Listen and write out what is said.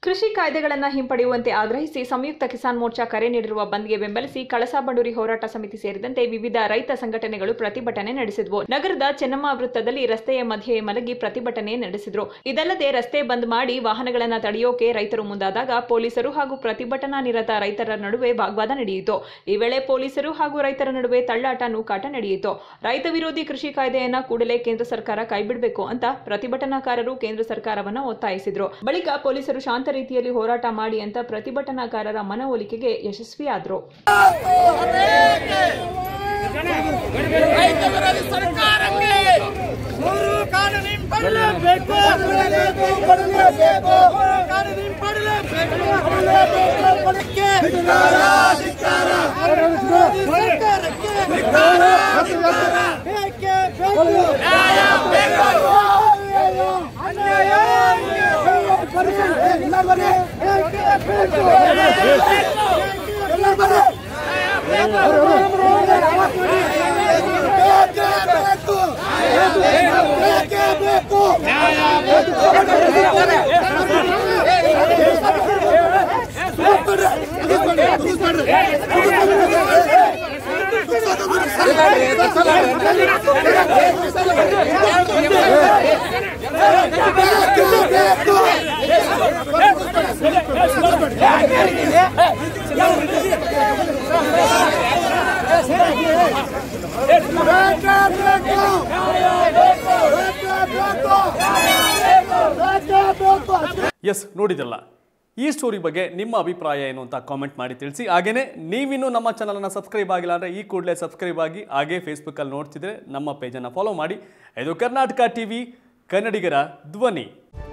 ಕೃಷಿ ಕಾಯ್ದೆಗಳನ್ನು ಹಿಂಪಡೆಯುವಂತೆ ಆಗ್ರಹಿಸಿ ಸಂಯುಕ್ತ ಕಿಸಾನ್ ಮೋರ್ಚಾ ಕರೆ ನೀಡಿರುವ ಬಂದ್ಗೆ ಬೆಂಬಲಿಸಿ ಕಳಸಾ ಬಂಡೂರಿ ಹೋರಾಟ ಸಮಿತಿ ಸೇರಿದಂತೆ ವಿವಿಧ ರೈತ ಸಂಘಟನೆಗಳು ಪ್ರತಿಭಟನೆ ನಡೆಸಿದ್ವು ನಗರದ ಚೆನ್ನಮ್ಮ ವೃತ್ತದಲ್ಲಿ ರಸ್ತೆಯ ಮಧ್ಯೆ ಮಲಗಿ ಪ್ರತಿಭಟನೆ ನಡೆಸಿದ್ರು ಇದಲ್ಲದೆ ರಸ್ತೆ ಬಂದ್ ಮಾಡಿ ವಾಹನಗಳನ್ನು ತಡೆಯೋಕೆ ರೈತರು ಮುಂದಾದಾಗ ಪೊಲೀಸರು ಹಾಗೂ ಪ್ರತಿಭಟನಾ ನಿರತ ರೈತರ ನಡುವೆ ವಾಗ್ವಾದ ನಡೆಯಿತು ಈ ವೇಳೆ ಪೊಲೀಸರು ಹಾಗೂ ರೈತರ ನಡುವೆ ತಳ್ಳಾಟ ನೂಕಾಟ ನಡೆಯಿತು ರೈತ ವಿರೋಧಿ ಕೃಷಿ ಕಾಯ್ದೆಯನ್ನ ಕೂಡಲೇ ಕೇಂದ್ರ ಸರ್ಕಾರ ಕೈಬಿಡಬೇಕು ಅಂತ ಪ್ರತಿಭಟನಾಕಾರರು ಕೇಂದ್ರ ಸರ್ಕಾರವನ್ನ ಒತ್ತಾಯಿಸಿದ್ರು ಬಳಿಕ ಪೊಲೀಸರು ಶಾಂತ ರೀತಿಯಲ್ಲಿ ಹೋರಾಟ ಮಾಡಿ ಅಂತ ಪ್ರತಿಭಟನಾಕಾರರ ಮನವೊಲಿಕೆಗೆ ಯಶಸ್ವಿಯಾದ್ರು ರೈತ ವಿರೋಧಿ ಸರ್ಕಾರಕ್ಕೆ ಮೂರು ಕಾನೂನು ಹಿಂಪಡಲೇಬೇಕು ಪಡಲೇಬೇಕು ಕಾನೂನು ಹಿಂಪಡಲೇಬೇಕು ಪಡಲೇಬೇಕು ಸರ್ಕಾರಕ್ಕೆ ಬೇಕೇ ಬೇಕು ನ್ಯಾಯ ಬೇಕು ಅನ್ಯಾಯ ಎಲ್ಲ ಬರೀ ಬೇಕೇ ಬೇಕು ಎಲ್ಲ ಬರೀ ಎಸ್ ನೋಡಿದಲ್ಲ ಈ ಸ್ಟೋರಿ ಬಗ್ಗೆ ನಿಮ್ಮ ಅಭಿಪ್ರಾಯ ಏನು ಅಂತ ಕಾಮೆಂಟ್ ಮಾಡಿ ತಿಳಿಸಿ ಹಾಗೇನೇ ನೀವಿನ್ನೂ ನಮ್ಮ ಚಾನಲನ್ನು ಸಬ್ಸ್ಕ್ರೈಬ್ ಆಗಿಲ್ಲ ಅಂದರೆ ಈ ಕೂಡಲೇ ಸಬ್ಸ್ಕ್ರೈಬ್ ಆಗಿ ಹಾಗೇ ಫೇಸ್ಬುಕ್ಕಲ್ಲಿ ನೋಡ್ತಿದ್ರೆ ನಮ್ಮ ಪೇಜನ್ನು ಫಾಲೋ ಮಾಡಿ ಇದು ಕರ್ನಾಟಕ ಟಿ ವಿ ಕನ್ನಡಿಗರ ಧ್ವನಿ